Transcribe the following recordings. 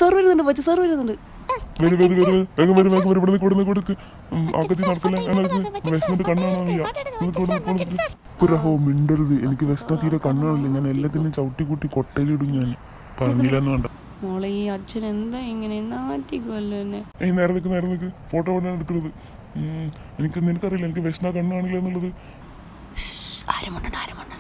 Sir വരുന്നുണ്ട് പച്ച sir വരുന്നുണ്ട് വരും വരും വരും വേഗം വരും വേഗം വരും ഇവിടെ നിൽക്ക് ഇവിടെ നിൽക്ക് ഇവിടെ നിൽക്ക് ആക്കത്തി നടക്കില്ല നടക്ക് വിശന്നിട്ട് കണ്ണാണോ വയ്യ പുരഹോ മിണ്ടരുത് എനിക്ക് വിശന്ന തീരെ കണ്ണാണില്ല ഞാൻ എല്ലാത്തിനും ചവിട്ടി കൂട്ടി കൊട്ടയിലിടും ഞാൻ പറഞ്ഞില്ലെന്ന് വേണ്ട മോളെ ഈ അച്ഛൻ എന്താ ഇങ്ങനെ നാറ്റിക്കൊല്ലോ എന്നെ ഏയ് നേരെ നിൽക്ക് നേരെ നിൽക്ക് ഫോട്ടോ എവിടെയാണ് എടുക്കുന്നത് ഉം, എനിക്ക് നിനക്കറിയില്ല എനിക്ക് വിശന്ന കണ്ണാണില്ല എന്നുള്ളത് ആരും കൊണ്ടണ്ട ആരും കൊണ്ടണ്ട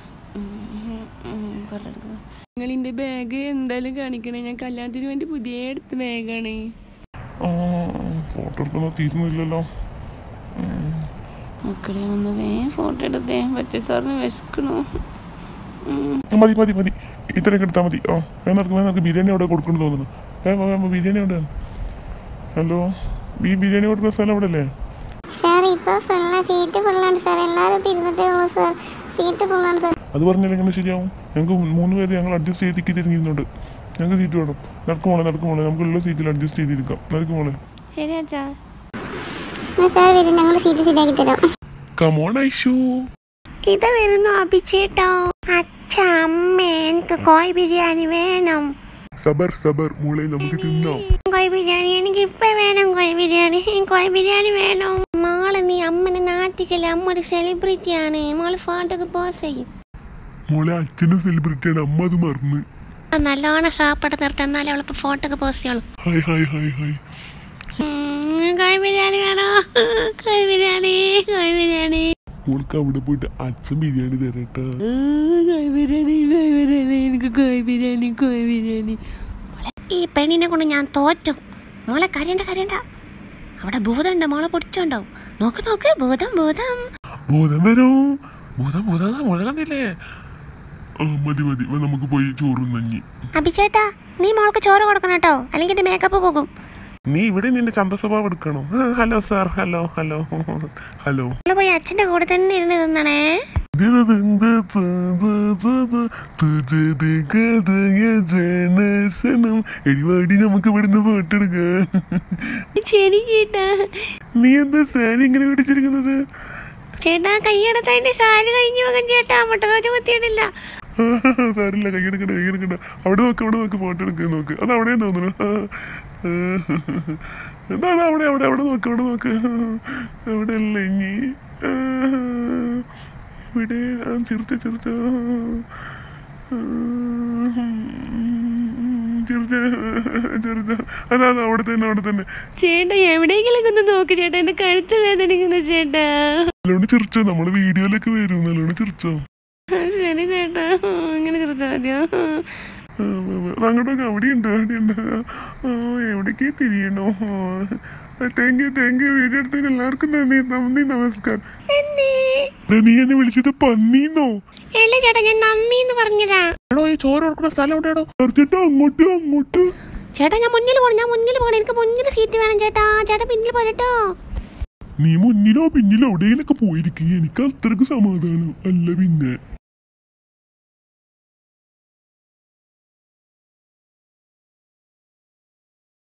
നിങ്ങളിന്റെ ബാഗ് എന്തായാലും കാണിക്കണേ ഞാൻ കല്യാണത്തിന് വേണ്ടി പുതിയ എടുത്ത ബാഗാണ് ആ ഫോട്ടോ എടുക്കുന്ന തീരുന്നില്ലല്ലോ മക്കളെ ഒന്ന് വേഗം ഫോട്ടോ എടുത്തേ പച്ച സാറിന് വിശക്കണു ഉം. മതി മതി മതി ഇത്രയൊക്കെ എടുത്താൽ മതി ആ വേഗം നടക്ക് വേഗം നടക്ക് ബിരിയാണി അവിടെ കൊടുക്കണം തോന്നുന്നു വേഗം വാ, വേഗം വാ, ബിരിയാണി എവിടെയാണ് ഹലോ ഈ ബിരിയാണി കൊടുക്കുന്ന സ്ഥലം എവിടെ അല്ലേ സാർ ഇപ്പോൾ ഫുള്ള് സീറ്റ് ഫുള്ളാണ് സാർ എല്ലാവരും ഇപ്പം ഇരുന്നിട്ടേ ഉള്ളൂ സാർ സീറ്റ് ഫുള്ളാണ് സാർ അത് പറഞ്ഞാൽ എങ്ങനെ ശരിയാവും ഞങ്ങൾക്ക് മൂന്ന് പേര് ഞങ്ങൾ അഡ്ജസ്റ്റ് ചെയ്തിക്ക് തിരിഞ്ഞിരുന്നുണ്ട് ഞങ്ങൾക്ക് സീറ്റ് വേണം നടക്ക് മോളെ നടക്ക് മോളെ നമുക്കുള്ള സീറ്റിൽ അഡ്ജസ്റ്റ് ചെയ്തിരിക്കാം നടക്ക് മോളെ ശരി അച്ഛാ എന്നാ സാർ വരും ഞങ്ങൾ സീറ്റ് ശരിയാക്കി തരാം കമോൺ ഐഷു ഇത് വരുന്നു അഭിച്ചേട്ടോ അച്ഛ അമ്മ എനിക്ക് കോഴി ബിരിയാണി വേണം സബർ സബർ മോളെ നമുക്ക് തിന്നാം കോഴി ബിരിയാണി എനിക്ക് ഇപ്പൊ വേണം കോഴി ബിരിയാണി കോഴി ബിരിയാണി വേണം മോളെ നീ അമ്മനെ നാട്ടിക്കല്ലേ അമ്മ ഒരു സെലിബ്രിറ്റി ആണ് മോള് ഫോട്ടോക്ക് പോസ് ചെയ്യും മോളെ അച്ഛനും സെലിബ്രിറ്റിയാണ് അമ്മ അത് മറന്ന് ആ, നല്ലോണം സാപ്പാട് നിർത്തി എന്നാലേ അവളിപ്പോ ഫോട്ടോക്ക് പോസ്റ്റ് ചെയ്യുള്ളൂ ഹായ് ഹായ് ഹായ് ഹായ് ഉം, കോഴി ബിരിയാണി വേണോ കോഴി ബിരിയാണി കോഴി ബിരിയാണി മോൾക്ക് അവിടെ പോയിട്ട് അച്ഛൻ ബിരിയാണി തരട്ടാ കോഴി ബിരിയാണി കോഴി ബിരിയാണി എനിക്ക് കോഴി ബിരിയാണി കോഴി ബിരിയാണി ഈ പെണ്ണിനെ കൊണ്ട് ഞാൻ തോറ്റു മോളെ കരയണ്ട കരയണ്ട അവിടെ ഭൂതമുണ്ട് മോളെ പൊടിച്ചുണ്ടാവും നോക്ക് നോക്ക് ഭൂതം ഭൂതം ബോധം വരൂ ബോധം ബോധം മോളെ കണ്ടില്ലേ ആ മതി മതി വാ, നമുക്ക് പോയി ചോറും നഞ്ഞി അഭിചേട്ടാ നീ മോൾക്ക് ചോറ് കൊടുക്കണം കേട്ടോ അല്ലെങ്കിൽ ഇത് മേക്കപ്പ് പോകും നീ ഇവിടെ നിന്റെ ചന്തസ്വഭാവം എടുക്കണോ ആ, hello sir hello hello hello മോള് പോയി അച്ഛന്റെ കൂടെ തന്നെ ഇരുന്ന് തിന്നണേ ജനസനം എടിവാടി നമുക്ക് ഇവിടുന്ന് പോട്ടെടുക്കാം ശരി ചേട്ടാ നീ എന്താ സാരി ഇങ്ങനെ പിടിച്ചിരിക്കുന്നത് ചേട്ടാ കൈയെടുത്ത അതിന്റെ സാല് കഴിഞ്ഞു പോകാൻ ചേട്ടാ മുട്ട തോറ്റ കുത്തിയിട്ടില്ല സാരില്ല കൈയെടുക്കണ്ട കൈയെടുക്കണ്ട അവിടെ നോക്ക് അവിടെ നോക്ക് ഫോട്ടോ എടുക്കാൻ നോക്ക് അത് അവിടെ തോന്നുന്നു എന്താ അത് അവിടെ അവിടെ അവിടെ നോക്ക് അവിടെ നോക്ക് അവിടെ അല്ല ഇനി ഇവിടെ ആ ചിരിച്ച ചിരിച്ച ചിരിച്ച ചിരിച്ച അതാ അതാ അവിടെ തന്നെ അവിടെ തന്നെ ചേട്ടാ എവിടെയെങ്കിലും ഒന്ന് നോക്ക് ചേട്ടാ എന്റെ കഴുത്ത് വേദനിക്കുന്നു ചേട്ടാ നല്ലോണം ചിരിച്ചോ നമ്മള് വീഡിയോയിലൊക്കെ വരും നല്ലോണം ചിരിച്ചോ ശരി ചേട്ടാ ഇങ്ങനെ കുറിച്ചാ മതിയോ അങ്ങോട്ടൊക്കെ അവിടെയുണ്ട് അവിടെയുണ്ട് ആ എവിടേക്ക് തിരിയണോ thank you thank you video എടുത്തതിന് എല്ലാവർക്കും നന്ദി നന്ദി നമസ്കാരം ദേ, നീ എന്നെ വിളിച്ചത് പന്നീന്നോ അല്ല ചേട്ടാ ഞാൻ നന്ദി എന്ന് പറഞ്ഞതാ എടോ ഈ ചോറ് കൊടുക്കുന്ന സ്ഥലം എവിടെയാണോ ചേട്ടാ അങ്ങോട്ട് അങ്ങോട്ട് ചേട്ടാ ഞാൻ മുന്നിൽ പോകണം ഞാൻ മുന്നിൽ പോകണം എനിക്ക് മുന്നിൽ സീറ്റ് വേണം ചേട്ടാ ചേട്ടാ പിന്നിൽ പോരട്ടോ നീ മുന്നിലോ പിന്നിലോ എവിടെയെങ്കിലൊക്കെ പോയിരിക്കും എനിക്ക് അത്രക്ക് സമാധാനം അല്ല പിന്നെ